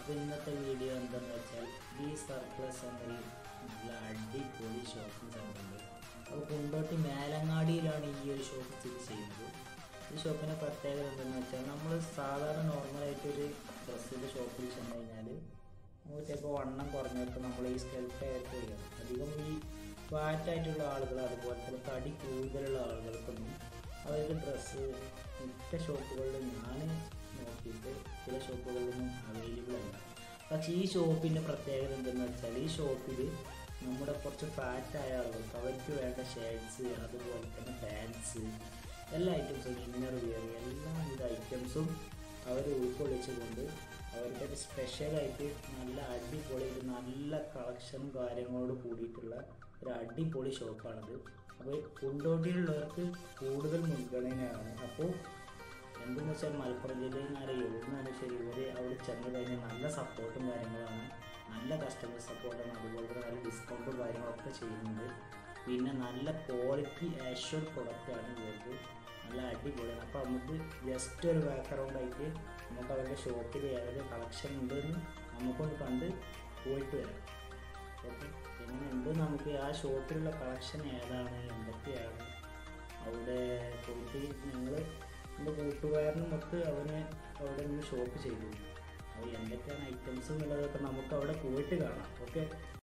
അപ്പോൾ ഇന്നത്തെ വീഡിയോ എന്താണെന്ന് വെച്ചാൽ ബി സർപ്ലസ് എന്നൊരു നല്ല അടിപൊളി ഷോപ്പിംഗ് സെൻ്ററുണ്ട് അപ്പോൾ കുണ്ടോട്ടി മേലങ്ങാടിയിലാണ് ഈ ഒരു ഷോപ്പ് സ്ഥിതി ചെയ്യുന്നത് ഈ ഷോപ്പിൻ്റെ പ്രത്യേകത എന്തെന്ന് വെച്ചാൽ നമ്മൾ സാധാരണ നോർമലായിട്ടൊരു ഡ്രസ്സിൻ്റെ ഷോപ്പിൽ ചെന്ന് കഴിഞ്ഞാൽ നമുക്ക് ചിലപ്പോൾ വണ്ണം കുറഞ്ഞവർക്ക് നമ്മൾ ഈ സ്കെൽറ്റ് ആയിട്ട് വരിക അധികം ഈ ഫാറ്റായിട്ടുള്ള ആളുകൾ അതുപോലെ തന്നെ തടി കൂടുതലുള്ള ആളുകൾക്കൊന്നും അവർക്ക് ഡ്രസ്സ് മിക്ക ഷോപ്പുകളിലും ഞാൻ നോക്കിയിട്ട് ചില ഷോപ്പുകളിലൊന്നും അവൈലബിൾ അല്ല പക്ഷേ ഈ ഷോപ്പിൻ്റെ പ്രത്യേകത എന്തെന്ന് വെച്ചാൽ ഈ ഷോപ്പിൽ നമ്മുടെ കുറച്ച് ഫാറ്റായ ആളുകൾക്ക് അവർക്ക് വേണ്ട ഷർട്ട്സ് അതുപോലെ തന്നെ പാൻസ് എല്ലാ ഐറ്റംസും ഇന്നർ വിയർ എല്ലാവിധ ഐറ്റംസും അവർ ഉൾക്കൊള്ളിച്ചുകൊണ്ട് അവരുടെ ഒരു സ്പെഷ്യലായിട്ട് നല്ല അടിപൊളി ഒരു നല്ല കളക്ഷനും കാര്യങ്ങളോട് കൂടിയിട്ടുള്ള ഒരു അടിപൊളി ഷോപ്പാണിത് അപ്പോൾ കുണ്ടോട്ടിയിലുള്ളവർക്ക് കൂടുതൽ മുൻഗണനയാണ് അപ്പോൾ എന്തെന്ന് വെച്ചാൽ മലപ്പുറം ജില്ലയിൽ നിന്ന് ആരെയും എവിടുന്നാലും ശരി ഇവർ അവിടെ ചെന്ന് കഴിഞ്ഞാൽ നല്ല സപ്പോർട്ടും കാര്യങ്ങളാണ് നല്ല കസ്റ്റമർ സപ്പോർട്ടാണ് അതുപോലെ തന്നെ നല്ല ഡിസ്കൗണ്ടും കാര്യങ്ങളൊക്കെ ചെയ്യുന്നുണ്ട് പിന്നെ നല്ല ക്വാളിറ്റി ആഷ്വർ പ്രൊഡക്റ്റാണ് ഇവർക്ക് നല്ല അടിപൊളിയാണ് അപ്പോൾ നമുക്ക് ജസ്റ്റ് ഒരു ബാക്ക്ഗ്രൗണ്ട് ആയിട്ട് നമുക്ക് അവരുടെ ഷോപ്പിൽ ഏതൊക്കെ കളക്ഷൻ ഉണ്ടെന്ന് നമുക്കൊന്ന് കണ്ട് പോയിട്ട് വരാം ഓക്കെ എങ്ങനെയുണ്ട് നമുക്ക് ആ ഷോപ്പിലുള്ള കളക്ഷൻ ഏതാണ് എന്തൊക്കെയാണ് അവിടെ പോയിട്ട് ഞങ്ങൾ എൻ്റെ കൂട്ടുകാരനും മൊത്ത് അവന് അവിടെ നിന്ന് ഷോപ്പ് ചെയ്തു അപ്പോൾ എന്തൊക്കെയാണ് ഐറ്റംസ് എന്നുള്ളതൊക്കെ നമുക്ക് അവിടെ പോയിട്ട് കാണാം ഓക്കെ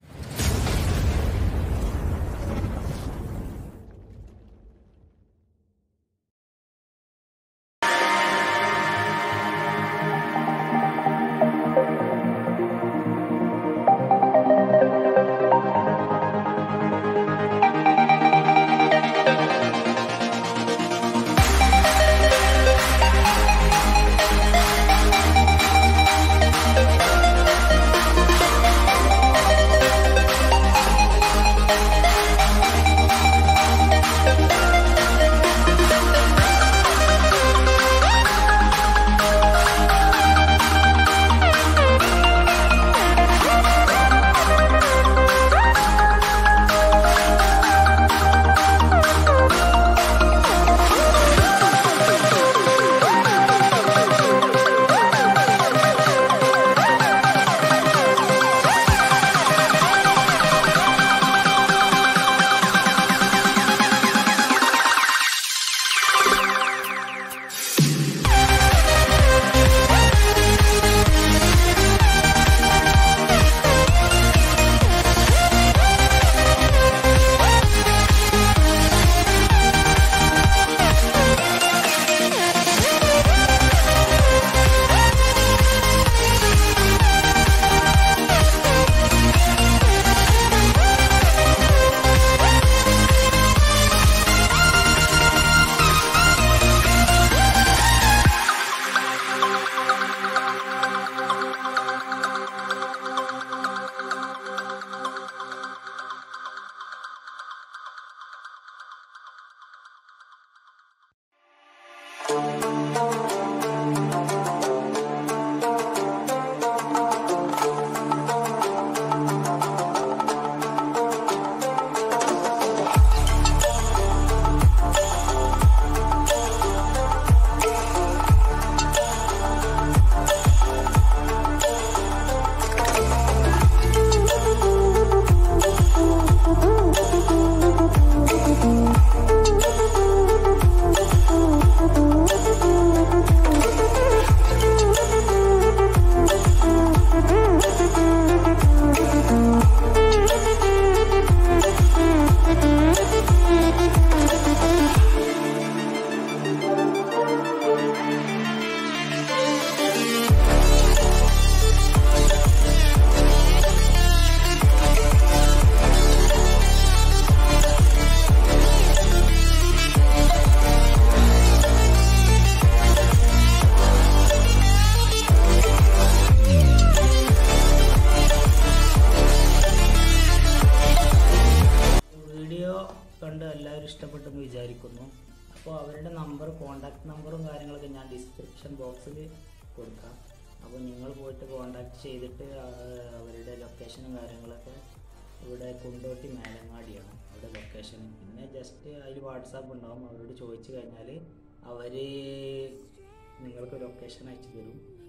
വീഡിയോ കണ്ട് എല്ലാവരും ഇഷ്ടപ്പെട്ടെന്ന് വിചാരിക്കുന്നു അപ്പോൾ അവരുടെ നമ്പർ കോൺടാക്ട് നമ്പറും കാര്യങ്ങളൊക്കെ ഞാൻ ഡിസ്ക്രിപ്ഷൻ ബോക്സിൽ കൊടുക്കാം അപ്പോൾ നിങ്ങൾ പോയിട്ട് കോൺടാക്ട് ചെയ്തിട്ട് ആ, അവരുടെ ലൊക്കേഷനും കാര്യങ്ങളൊക്കെ ഇവിടെ കുണ്ടോട്ടി മേലങ്ങാടിയാണ് അവിടെ ലൊക്കേഷൻ പിന്നെ ജസ്റ്റ് അതിൽ വാട്സാപ്പ് ഉണ്ടാവും അവരോട് ചോദിച്ചു കഴിഞ്ഞാൽ അവർ നിങ്ങൾക്ക് ലൊക്കേഷൻ അയച്ചു തരും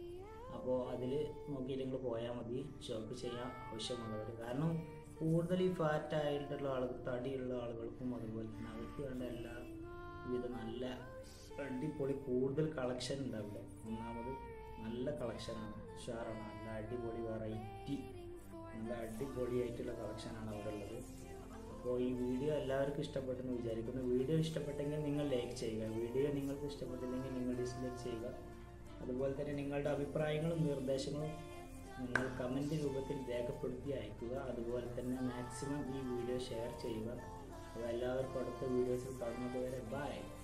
അപ്പോൾ അതിൽ നോക്കിയിട്ട് നിങ്ങൾ പോയാൽ മതി ഷോപ്പ് ചെയ്യാൻ ആവശ്യമുള്ളവർ കാരണം കൂടുതൽ ഈ ഫാറ്റ് ആയിട്ടുള്ള ആളുകൾ തടിയുള്ള ആളുകൾക്കും അതുപോലെ തന്നെ അവർക്ക് വേണ്ട എല്ലാ വിധ നല്ല അടിപൊളി കൂടുതൽ കളക്ഷൻ ഉണ്ട് അവിടെ ഒന്നാമത് നല്ല കളക്ഷനാണ് ഉഷാറാണ് നല്ല അടിപൊളി വെറൈറ്റി നല്ല അടിപൊളിയായിട്ടുള്ള കളക്ഷനാണ് അവിടെ ഉള്ളത് അപ്പോൾ ഈ വീഡിയോ എല്ലാവർക്കും ഇഷ്ടപ്പെട്ടെന്ന് വിചാരിക്കുന്നു വീഡിയോ ഇഷ്ടപ്പെട്ടെങ്കിൽ നിങ്ങൾ ലൈക്ക് ചെയ്യുക വീഡിയോ നിങ്ങൾക്ക് ഇഷ്ടപ്പെട്ടില്ലെങ്കിൽ നിങ്ങൾ ഡിസ്ലൈക്ക് ചെയ്യുക അതുപോലെ തന്നെ നിങ്ങളുടെ അഭിപ്രായങ്ങളും നിർദ്ദേശങ്ങളും നിങ്ങൾ കമൻറ്റ് രൂപത്തിൽ രേഖപ്പെടുത്തി അയക്കുക അതുപോലെ തന്നെ മാക്സിമം ഈ വീഡിയോ ഷെയർ ചെയ്യുക അപ്പോൾ എല്ലാവർക്കും അടുത്ത വീഡിയോസിൽ കാണുന്നത് വരെ ബൈ